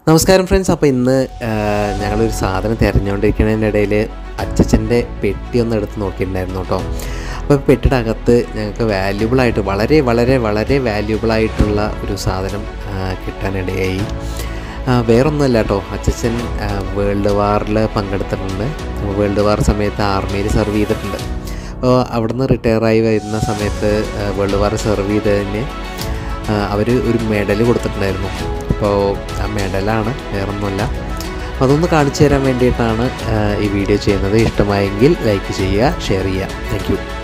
നമസ്കാരം ഫ്രണ്ട്സ് അപ്പോൾ ഇന്ന് ആ, ഞങ്ങളൊരു സാധനം തിരഞ്ഞുകൊണ്ടിരിക്കുന്നതിനിടയിൽ അച്ചച്ചൻ്റെ പെട്ടി ഒന്ന് എടുത്ത് നോക്കിയിട്ടുണ്ടായിരുന്നു കേട്ടോ അപ്പോൾ പെട്ടിയുടെ അകത്ത് ഞങ്ങൾക്ക് വാല്യുബിൾ ആയിട്ട് വളരെ വളരെ വളരെ വാല്യുബിൾ ആയിട്ടുള്ള ഒരു സാധനം ആ, കിട്ടാനിടയായി ആ, വേറൊന്നുമല്ല കേട്ടോ അച്ചച്ചൻ ആ, വേൾഡ് വാറിൽ പങ്കെടുത്തിട്ടുണ്ട് വേൾഡ് വാർ സമയത്ത് ആർമിയിൽ സെർവ് ചെയ്തിട്ടുണ്ട് അപ്പോൾ അവിടുന്ന് റിട്ടയറായി വരുന്ന സമയത്ത് ആ, വേൾഡ് വാർ സെർവ് ചെയ്തതിന് അവർ ഒരു മെഡൽ കൊടുത്തിട്ടുണ്ടായിരുന്നു അപ്പോൾ ആ മെഡലാണ് വേറൊന്നുമല്ല അപ്പോൾ അതൊന്ന് കാണിച്ചു തരാൻ വേണ്ടിയിട്ടാണ് ആ, ഈ വീഡിയോ ചെയ്യുന്നത് ഇഷ്ടമായെങ്കിൽ ലൈക്ക് ചെയ്യുക ഷെയർ ചെയ്യുക താങ്ക് യു